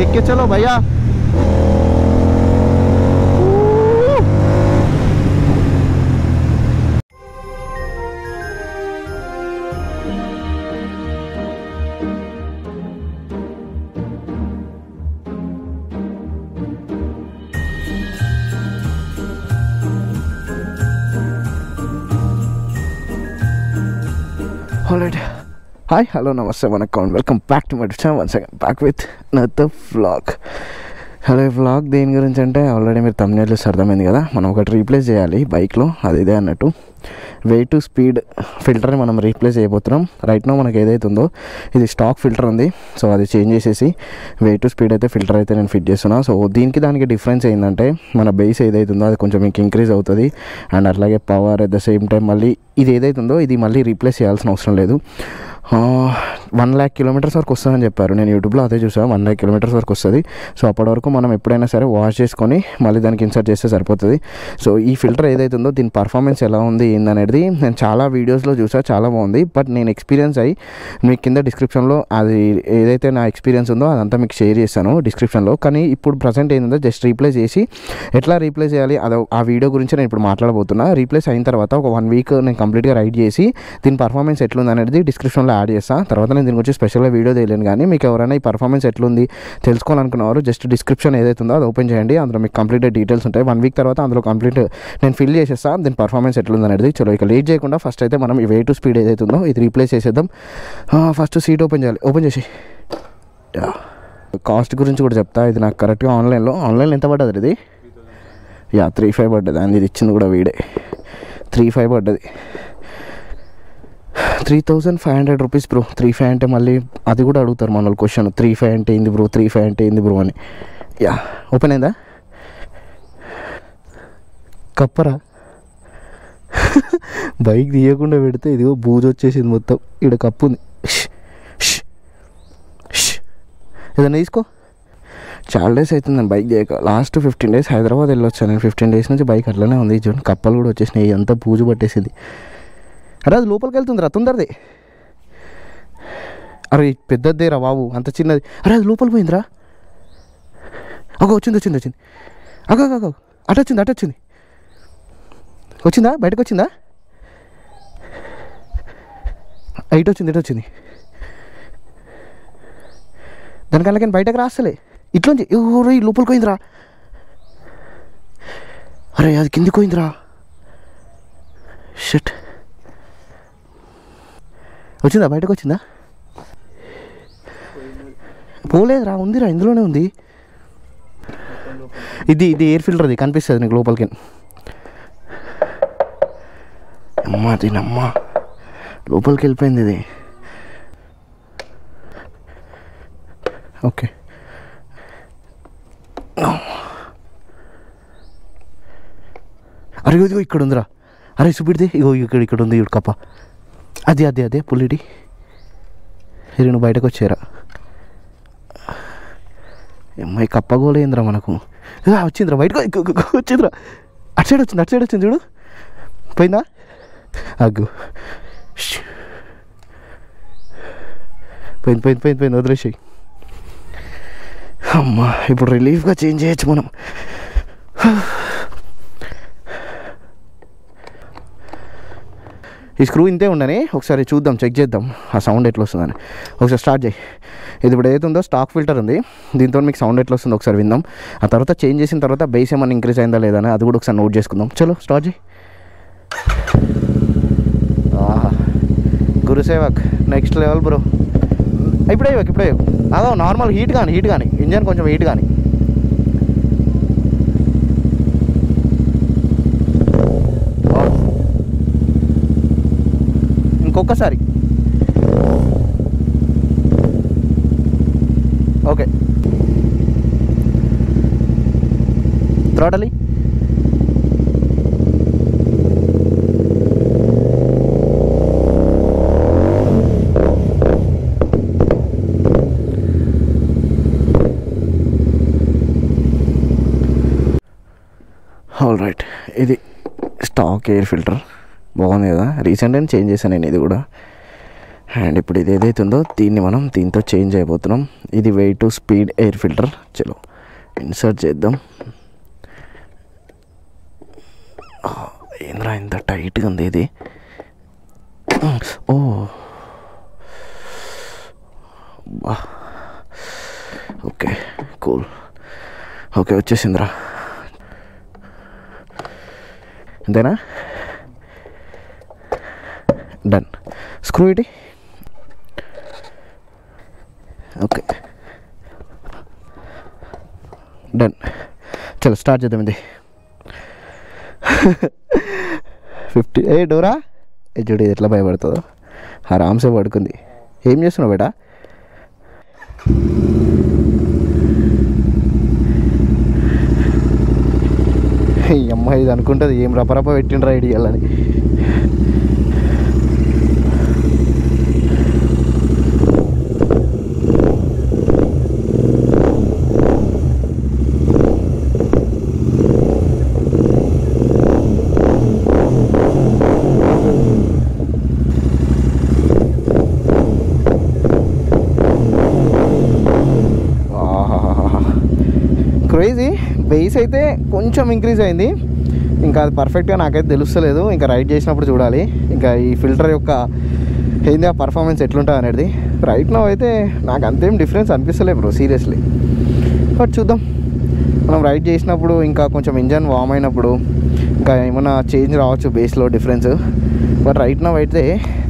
देख के चलो भैया ఆల్రైట్ హాయ్ హలో నమస్తే వనకం welcome back to my channel one second back with నత్ వ్లాగ్ హలో వ్లాగ్ దేని గురించి అంటే ఆల్రెడీ మీరు తమిళ అర్థమైంది కదా మనం ఒకటి రీప్లేస్ చేయాలి బైక్లో అది ఇదే అన్నట్టు వెయిట్ టు స్పీడ్ ఫిల్టర్ని మనం రీప్లేస్ చేయబోతున్నాం రైట్ నో మనకి ఏదైతే ఉందో ఇది స్టాక్ ఫిల్టర్ ఉంది సో అది చేంజ్ చేసేసి వెయిట్ టు స్పీడ్ అయితే ఫిల్టర్ అయితే నేను ఫిట్ చేస్తున్నా సో దీనికి దానికి డిఫరెన్స్ ఏంటంటే మన బేస్ ఏదైతే ఉందో అది కొంచెం మీకు ఇంక్రీజ్ అవుతుంది అండ్ అట్లాగే power at the same time మళ్ళీ ఇది ఏదైతే ఉందో ఇది మళ్ళీ రీప్లేస్ చేయాల్సిన అవసరం లేదు వన్ ల్యాక్ కిలోమీటర్స్ వరకు వస్తుందని చెప్పారు నేను యూట్యూబ్లో అదే చూసాను వన్ ల్యాక్ కిలోమీటర్స్ వరకు వస్తుంది సో అప్పటి వరకు మనం ఎప్పుడైనా సరే వాష్ చేసుకొని మళ్ళీ దానికి ఇన్సర్ట్ చేస్తే సరిపోతుంది సో ఈ ఫిల్టర్ ఏదైతే ఉందో దీని పర్ఫార్మెన్స్ ఎలా ఉంది ఏందనేది నేను చాలా వీడియోస్లో చూసా చాలా బాగుంది బట్ నేను ఎక్స్పీరియన్స్ అయ్యి మీకు కింద డిస్క్రిప్షన్లో అది ఏదైతే నా ఎక్స్పీరియన్స్ ఉందో అదంతా మీకు షేర్ చేస్తాను డిస్క్రిప్షన్లో కానీ ఇప్పుడు ప్రజెంట్ ఏంటంటే జస్ట్ రీప్లేస్ చేసి ఎట్లా రీప్లేస్ చేయాలి అది ఆ వీడియో గురించి నేను ఇప్పుడు మాట్లాడబోతున్నా రీప్లేస్ అయిన తర్వాత ఒక వన్ వీక్ నేను కంప్లీట్గా రైడ్ చేసి దీని పర్ఫార్మెన్స్ ఎట్లుంది అనేది డిస్క్రిప్షన్లో యాడ్ చేస్తా తర్వాత నేను దీని గురించి స్పెషల్గా వీడియో తెలియను కానీ మీకు ఎవరైనా ఈ పర్ఫార్మెన్స్ ఎట్లుంది తెలుసుకోవాలనుకున్నవారు జస్ట్ డిస్క్రిప్షన్ ఏదైతే ఉందో అది ఓపెన్ చేయండి అందులో మీకు కంప్లీట్ డీటెయిల్స్ ఉంటాయి వన్ వీక్ తర్వాత అందులో కంప్లీట్ నేను ఫిల్ చేసేస్తా దీని పర్ఫార్మెన్స్ ఎట్లుంది అనేది చలో ఇక లేట్ చేయకుండా ఫస్ట్ అయితే మనం ఈ వే టు స్పీడ్ ఏదైతే ఉందో ఇది రీప్లేస్ చేసేద్దాం ఫస్ట్ సీట్ ఓపెన్ చేయాలి ఓపెన్ చేసి కాస్ట్ గురించి కూడా చెప్తా ఇది నాకు కరెక్ట్గా ఆన్లైన్లో ఆన్లైన్లో ఎంత పడ్డది ఇది యా త్రీ ఫైవ్ పడ్డది అండ్ ఇది ఇచ్చింది కూడా వీడే త్రీ ఫైవ్ పడ్డది three thousand five hundred rupees bro three five అంటే మళ్ళీ అది కూడా అడుగుతారు మన క్వశ్చన్ త్రీ ఫైవ్ అంటే ఏంది బ్రో త్రీ ఫైవ్ అంటే ఏంది బ్రో అని యా ఓపెన్ అయిందా కప్పరా బైక్ తీయకుండా పెడితే ఇదిగో బూజు వచ్చేసింది మొత్తం ఇక్కడ కప్పు ఉంది ష్, ష్, ష్. ఏదన్నా తీసుకో చాలా డేస్ అవుతుంది నేను బైక్ చేయక లాస్ట్ ఫిఫ్టీన్ డేస్ హైదరాబాద్ వెళ్ళొచ్చాను నేను ఫిఫ్టీన్ డేస్ నుంచి బైక్ అట్లనే ఉంది చూడండి కప్పలు కూడా వచ్చేసినాయి అంతా పూజ పట్టేసింది అరే అది లోపలికి వెళ్తుంది రా తొందరది అరే ఇది పెద్దదే రా బాబు అంత చిన్నది అరే అది లోపలికి పోయిందిరా అగో వచ్చింది వచ్చింది వచ్చింది అగో అగో అగో అటు వచ్చింది అటు వచ్చింది వచ్చిందా బయటకు వచ్చిందా ఇటు వచ్చింది ఇటు వచ్చింది దానికల్లా కానీ బయటకు రాస్తలే ఇట్లోంచి ఎవరు లోపలికి పోయిందిరా అరే అది కిందికి పోయిందిరా షట్ వచ్చిందా బయటకు వచ్చిందా పోలేదురా ఉందిరా ఇందులోనే ఉంది ఇది ఇది ఎయిర్ ఫిల్టర్ అది కనిపిస్తుంది నీకు లోపలికి అమ్మా దీనమ్మా లోపలికి వెళ్ళిపోయింది ఇది ఓకే అరే ఇదిగో ఇక్కడ ఉందిరా అరే చూపిడితే ఇగో ఇక్కడ ఇక్కడ ఉంది ఇక్కడ కప్ప అదే అదే అదే పుల్లిడి ఇది నువ్వు బయటకు వచ్చారా అమ్మాయి కప్పగోలేంద్రా మనకు ఇగో వచ్చిందిరా బయటకు ఇగో, ఇగో, ఇగో, వచ్చిందిరా అటు సైడ్ వచ్చింది అటు సైడ్ వచ్చింది చూడు పోయిందా అగ్గు ష్. పోయింది పోయింది పోయింది పోయింది వదిలేసి అమ్మా ఇప్పుడు రిలీఫ్గా చేంజ్ చేయొచ్చు మనం ఈ స్క్రూ ఇంతే ఉండని ఒకసారి చూద్దాం చెక్ చేద్దాం ఆ సౌండ్ ఎట్లా వస్తుందని ఒకసారి స్టార్ట్ చేయి ఇది ఇప్పుడు ఏదైతే ఉందో స్టాక్ ఫిల్టర్ ఉంది దీంతో మీకు సౌండ్ ఎట్లా వస్తుందో ఒకసారి విందాం ఆ తర్వాత చేంజ్ చేసిన తర్వాత బేస్ ఏమైనా ఇంక్రీజ్ అయిందా లేదా అని అది కూడా ఒకసారి నోట్ చేసుకుందాం చలో స్టార్ట్ చేయి ఆహా. గురుసేవక్ నెక్స్ట్ లెవెల్ బ్రో ఇప్పుడే ఇవ్వకు ఇప్పుడే ఇవ్వకు. అదో నార్మల్ హీట్ కానీ హీట్ కానీ ఇంజన్ కొంచెం హీట్ కానీ ఇంకొకసారి ఓకే త్రోటలి ఆల్ రైట్ ఇది స్టాక్ ఎయిర్ ఫిల్టర్ బాగుంది కదా రీసెంట్గా చేంజ్ చేశాను నేను ఇది కూడా అండ్ ఇప్పుడు ఇది ఏదైతే ఉందో దీన్ని మనం దీంతో చేంజ్ అయిపోతున్నాం ఇది weight to speed air filter చలో ఇన్సర్ట్ చేద్దాం ఆ, ఏంద్రా ఇంత టైట్గా ఉంది ఇది ఓ బా ఓకే కూల్ ఓకే వచ్చేసిందిరా అంతేనా done screw it okay done చలో స్టార్ట్ చేద్దాం ఇది ఫిఫ్టీ ఏ డోరా ఏ చూడు ఇది ఎట్లా భయపడుతుందో ఆరామ్సే పడుకుంది ఏం చేస్తున్నావు బేటా ఈ అమ్మాయి ఇది అనుకుంటుంది ఏం రపరప పెట్టిండ్రా ఐడియాలని క్రేజీ బేస్ అయితే కొంచెం ఇంక్రీజ్ అయింది ఇంకా అది పర్ఫెక్ట్గా నాకైతే తెలుస్తలేదు ఇంకా రైడ్ చేసినప్పుడు చూడాలి ఇంకా ఈ ఫిల్టర్ యొక్క ఏంది ఆ పర్ఫార్మెన్స్ ఎట్లుంటుంది అనేది రైట్ నో అయితే నాకు అంతేం డిఫరెన్స్ అనిపిస్తలేదు బ్రో సీరియస్లీ బట్ చూద్దాం మనం రైడ్ చేసినప్పుడు ఇంకా కొంచెం ఇంజన్ వామ్ అయినప్పుడు ఇంకా ఏమైనా చేంజ్ రావచ్చు బేస్లో డిఫరెన్స్ బట్ రైట్ నో అయితే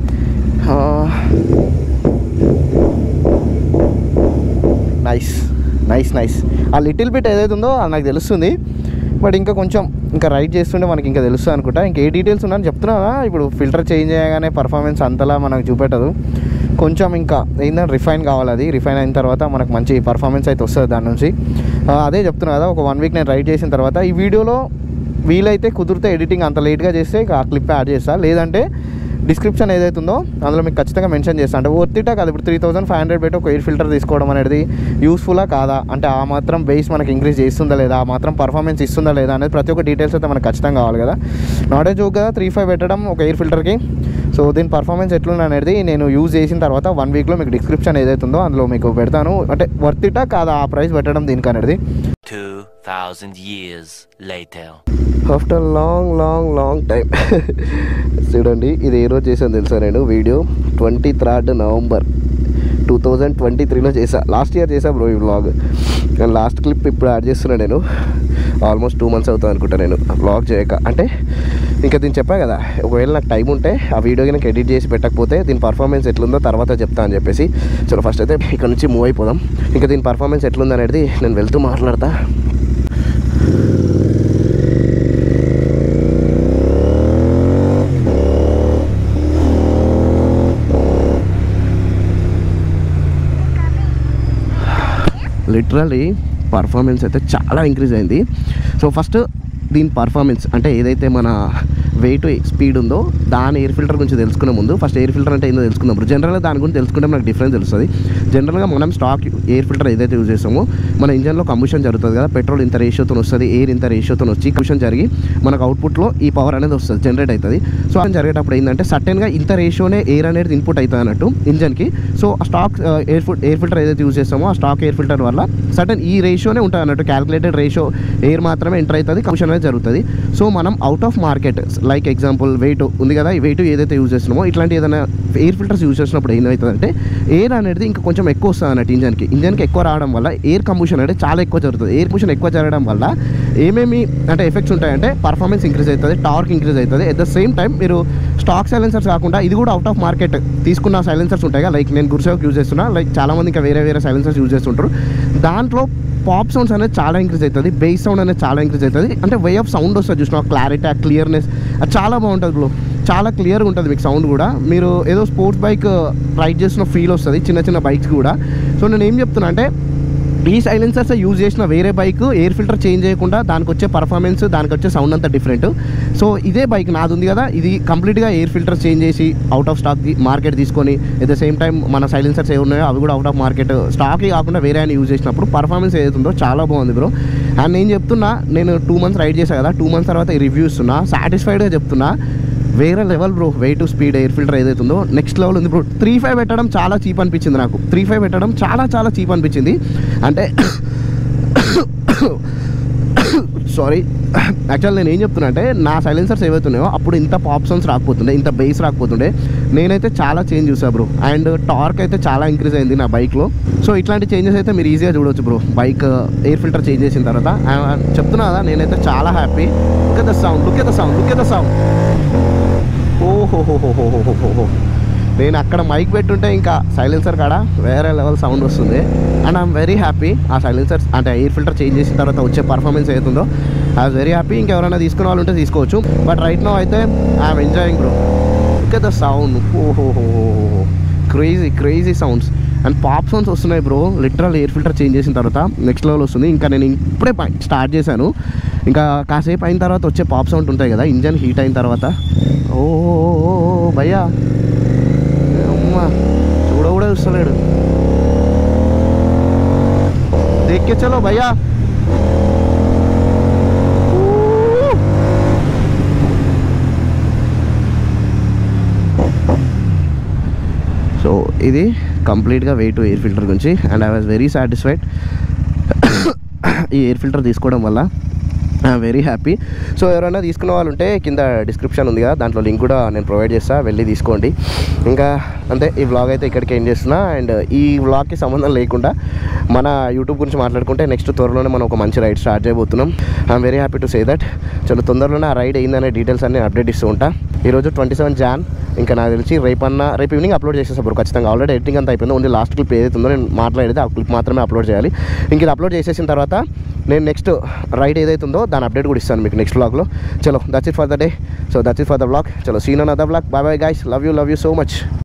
నైస్ నైస్ నైస్ ఆ లిటిల్ బిట్ ఏదైతే ఉందో అది నాకు తెలుస్తుంది బట్ ఇంకా కొంచెం ఇంకా రైడ్ చేస్తుంటే మనకి ఇంకా తెలుస్తుంది అనుకుంటా ఇంకా ఏ డీటెయిల్స్ ఉన్నాయని చెప్తున్నా ఇప్పుడు ఫిల్టర్ చేంజ్ చేయగానే పర్ఫార్మెన్స్ అంతలా మనకు చూపెట్టదు కొంచెం ఇంకా ఏంటంటే రిఫైన్ కావాలి అది రిఫైన్ అయిన తర్వాత మనకు మంచి పర్ఫార్మెన్స్ అయితే వస్తుంది దాని నుంచి ఆ, అదే చెప్తున్నా కదా ఒక వన్ వీక్ నేను రైడ్ చేసిన తర్వాత ఈ వీడియోలో వీలైతే కుదిరితే ఎడిటింగ్ అంత లేట్గా చేస్తే ఇక ఆ క్లిప్ యాడ్ చేస్తా లేదంటే డిస్క్రిప్షన్ ఏదైతే ఉందో అందులో మీకు ఖచ్చితంగా మెన్షన్ చేస్తాను అంటే వర్తిటా కాదు ఇప్పుడు త్రీ థౌసండ్ ఫైవ్ హండ్రెడ్ పెట్టి ఒక ఎయిర్ ఫిల్టర్ తీసుకోవడం అనేది యూస్ఫుల్లా కాదా అంటే ఆ మాత్రం బేస్ మనకి ఇంక్రీజ్ చేస్తుందా లేదా ఆ మాత్రం పర్ఫార్మెన్స్ ఇస్తుందా లేదా అనేది ప్రతి ఒక్క డీటెయిల్స్ అయితే మనకు ఖచ్చితంగా కావాలి కదా నాట్ ఏ జోక్ కదా త్రీ ఫైవ్ పెట్టడం ఒక ఎయిర్ ఫిల్టర్కి సో దీని పర్ఫార్మెన్స్ ఎట్లుంది అనేది నేను యూజ్ చేసిన తర్వాత వన్ వీక్లో మీకు డిస్క్రిప్షన్ ఏదైతే ఉందో అందులో మీకు పెడతాను అంటే వర్తిటా కాదా ఆ ప్రైస్ పెట్టడం దీనికి అనేది 2,000 years later. After long long long time చూడండి ఇది ఏ రోజు చేశాను తెలుసా నేను video twenty third November two thousand twenty త్రీలో చేసా లాస్ట్ ఇయర్ చేసా బ్రో ఈ వ్లాగ్ లాస్ట్ క్లిప్ ఇప్పుడు యాడ్ చేస్తున్నా నేను ఆల్మోస్ట్ టూ మంత్స్ అవుతుంది అనుకుంటా నేను వ్లాగ్ చేయక అంటే ఇంకా దీన్ని చెప్పా కదా ఒకవేళ నాకు టైం ఉంటే ఆ వీడియోకి నాకు ఎడిట్ చేసి పెట్టకపోతే దీని పర్ఫార్మెన్స్ ఎట్లుందో తర్వాత చెప్తా అని చెప్పేసి చలో ఫస్ట్ అయితే ఇక్కడ నుంచి మూవ్ అయిపోదాం ఇంకా దీని పర్ఫార్మెన్స్ ఎట్లుంది అనేది నేను వెళ్తూ మాట్లాడతా లిటరలీ పర్ఫార్మెన్స్ అయితే చాలా ఇంక్రీజ్ అయింది సో ఫస్ట్ దీని పర్ఫార్మెన్స్ అంటే ఏదైతే మన వెయిట్ స్పీడ్ ఉందో దాని ఎయిర్ ఫిల్టర్ గురించి తెలుసుకునే ముందు ఫస్ట్ ఎయిర్ ఫిల్టర్ అంటే ఏందో తెలుసుకుందాం జనరల్గా దాని గురించి తెలుసుకుంటే మనకు డిఫరెన్స్ తెలుస్తుంది జనరల్గా మనం స్టాక్ ఎయిర్ ఫిల్టర్ ఏదైతే యూజ్ చేస్తామో మన ఇంజన్లో కంబుషన్ జరుగుతుంది కదా పెట్రోల్ ఇంత రేషియోతో వస్తుంది ఎయిర్ ఇంత రేషియోతో వచ్చి కంబుషన్ జరిగి మనకు అవుట్పుట్లో ఈ పవర్ అనేది వస్తుంది జనరేట్ అవుతుంది సో అది జరిగేటప్పుడు ఏంటంటే సర్టెన్గా ఇంత రేషియోనే ఎయిర్ అనేది ఇన్పుట్ అవుతుంది అన్నట్టు ఇంజన్కి సో ఆ stock air food air filter ఏదైతే యూజ్ చేస్తామో ఆ స్టాక్ ఎయిర్ ఫిల్టర్ వల్ల సర్టెన్ ఈ రేషియోనే ఉంటుంది అన్నట్టు క్యాలిక్యులేటెడ్ రేషియో ఎయిర్ మాత్రమే ఎంటర్ అవుతుంది కంబుషన్ అనేది జరుగుతుంది సో మనం out of market like example weight ఉంది కదా ఈ వెయిట్ ఏదైతే యూజ్ చేస్తున్నామో ఇట్లాంటి ఏదైనా ఎయిర్ ఫిల్టర్స్ యూజ్ చేసినప్పుడు ఏమవుతుందంటే ఎయిర్ అనేది ఇంకా కొంచెం ఎక్కువ వస్తుంది అన్నట్టు ఇంజన్కి ఇంజన్కి ఎక్కువ రావడం వల్ల ఎయిర్ కంబుషన్ అనేది చాలా ఎక్కువ జరుగుతుంది ఎయిర్ కంబుషన్ ఎక్కువ జరగడం వల్ల ఏమేమి అంటే ఎఫెక్ట్స్ ఉంటాయంటే పర్ఫార్మెన్స్ ఇంక్రీజ్ అవుతుంది టార్క్ ఇంక్రీజ్ అవుతుంది ఎట్ ద సేమ్ టైం మీరు స్టాక్ సైలెన్సర్స్ కాకుండా ఇది కూడా అవుట్ ఆఫ్ మార్కెట్ తీసుకున్న సైలెన్సర్స్ ఉంటాయి కదా లైక్ నేను గురుసేవకు యూజ్ చేస్తున్నా లైక్ చాలా మంది ఇంకా వేరే వేరే సైలెన్సర్స్ యూజ్ చేస్తుంటారు దాంట్లో పాప్ సౌండ్స్ అనేది చాలా ఇంక్రీజ్ అవుతుంది బేస్ సౌండ్ అనేది చాలా ఇంక్రీజ్ అవుతుంది అంటే వే ఆఫ్ సౌండ్ వస్తుంది చూసిన క్లారిటీ ఆ క్లియర్నెస్ అది చాలా బాగుంటుంది బ్లో చాలా క్లియర్గా ఉంటుంది మీకు సౌండ్ కూడా మీరు ఏదో స్పోర్ట్స్ బైక్ రైడ్ చేస్తున్న ఫీల్ వస్తుంది చిన్న చిన్న బైక్స్ కూడా సో నేను ఏం చెప్తున్నా అంటే ఈ సైలెన్సర్స్ యూజ్ చేసిన వేరే బైక్ ఎయిర్ ఫిల్టర్ చేంజ్ చేయకుండా దానికి వచ్చే పర్ఫార్మెన్స్ దానికి వచ్చే సౌండ్ అంతా డిఫరెంట్ సో ఇదే బైక్ నాది ఉంది కదా ఇది కంప్లీట్గా ఎయిర్ ఫిల్టర్ చేంజ్ చేసి అవుట్ ఆఫ్ స్టాక్ మార్కెట్ తీసుకొని ఎట్ ద సేమ్ టైం మన సైలెన్సర్స్ ఏ ఉన్నాయో అవి కూడా అవుట్ ఆఫ్ మార్కెట్ స్టాక్ కాకుండా వేరే ఆయన యూజ్ చేసినప్పుడు పర్ఫార్మెన్స్ ఏదైతుందో చాలా బాగుంది బ్రో అండ్ నేను చెప్తున్నా నేను టూ మంత్స్ రైడ్ చేశాను కదా టూ మంత్స్ తర్వాత ఈ రివ్యూ ఇస్తున్నా సాటిస్ఫైడ్గా చెప్తున్నా వేరే level bro weight speed air filter ఏదైతే ఉందో నెక్స్ట్ లెవెల్ ఉంది బ్రో త్రీ ఫైవ్ పెట్టడం చాలా చీప్ అనిపించింది నాకు త్రీ ఫైవ్ పెట్టడం చాలా చాలా చీప్ అనిపించింది అంటే సారీ యాక్చువల్ నేను ఏం చెప్తున్నా అంటే నా సైలెన్సర్స్ ఏవైతున్నాయో అప్పుడు ఇంత పాప్ సౌండ్స్ రాకపోతుండే ఇంత బేస్ రాకపోతుండే నేనైతే చాలా చేంజ్ చూసా బ్రో అండ్ టార్క్ అయితే చాలా ఇంక్రీజ్ అయింది నా బైక్లో సో ఇట్లాంటి చేంజెస్ అయితే మీరు ఈజీగా చూడవచ్చు bro bike air filter change చేసిన తర్వాత ఆ, చెప్తున్నా కదా నేనైతే చాలా happy look at the sound look at the sound look at the sound ఓహోహోహోహోహోహో నేను అక్కడ మైక్ పెట్టుంటే ఇంకా సైలెన్సర్ కాడ వేరే లెవెల్ సౌండ్ వస్తుంది అండ్ ఐఎమ్ వెరీ హ్యాపీ ఆ సైలెన్సర్ అంటే ఎయిర్ ఫిల్టర్ చేంజ్ చేసిన తర్వాత వచ్చే పర్ఫార్మెన్స్ ఏతుందో ఐఎమ్ వెరీ హ్యాపీ ఇంకెవరైనా తీసుకునే వాళ్ళు ఉంటే తీసుకోవచ్చు బట్ రైట్ నో అయితే I'm enjoying bro look at the sound ఓహోహో crazy crazy sounds and pop sounds వస్తున్నాయి bro literal air filter change చేసిన తర్వాత నెక్స్ట్ లెవెల్ వస్తుంది ఇంకా నేను ఇప్పుడే స్టార్ట్ చేశాను ఇంకా కాసేపు అయిన తర్వాత వచ్చే పాప్ సౌండ్ ఉంటాయి కదా ఇంజన్ హీట్ అయిన తర్వాత ఓ భయ్యా అమ్మా చూడ కూడా చూస్తలేడు దేక్కే చలో భయ్యా ఊ. సో ఇది కంప్లీట్గా వెయిట్ ఎయిర్ ఫిల్టర్ గురించి and I was very satisfied ఈ ఎయిర్ ఫిల్టర్ తీసుకోవడం వల్ల ఐఎమ్ వెరీ హ్యాపీ సో ఎవరైనా తీసుకున్న వాళ్ళు ఉంటే కింద డిస్క్రిప్షన్ ఉంది కదా దాంట్లో లింక్ కూడా నేను ప్రొవైడ్ చేస్తా వెళ్ళి తీసుకోండి ఇంకా అంతే ఈ వ్లాగ్ అయితే ఇక్కడికి ఏం చేస్తున్నా అండ్ ఈ వ్లాగ్కి సంబంధం లేకుండా మన యూట్యూబ్ గురించి మాట్లాడుకుంటే నెక్స్ట్ త్వరలోనే మనం ఒక మంచి రైడ్ స్టార్ట్ చేయబోతున్నాం I'm very happy to say that చాలా తొందరలోనే ఆ రైడ్ అయిందనే డీటెయిల్స్ అన్ని అప్డేట్ ఇస్తూ ఉంటా ఈరోజు ట్వంటీ సెవెన్ జాన్ ఇంకా నాకు తెలిసి రేపన్నా రేపు ఈవినింగ్ అప్లోడ్ చేసేసా బ్రో ఖచ్చితంగా ఆల్రెడీ ఎడిటింగ్ అంతా అయిపోయింది ఓన్లీ లాస్ట్ క్లిప్ ఏదైతే ఉందో నేను మాట్లాడేది ఆ క్లిప్ మాత్రమే అప్లోడ్ చేయాలి ఇంక ఇది అప్లోడ్ చేసేసిన తర్వాత నేను నెక్స్ట్ రైడ్ ఏదైతే ఉందో దాని అప్డేట్ కూడా ఇస్తాను మీకు నెక్స్ట్ బ్లాగ్లో చలో that's it for the day so that's it for the blog చలో see in another blog bye bye guys love you love you so much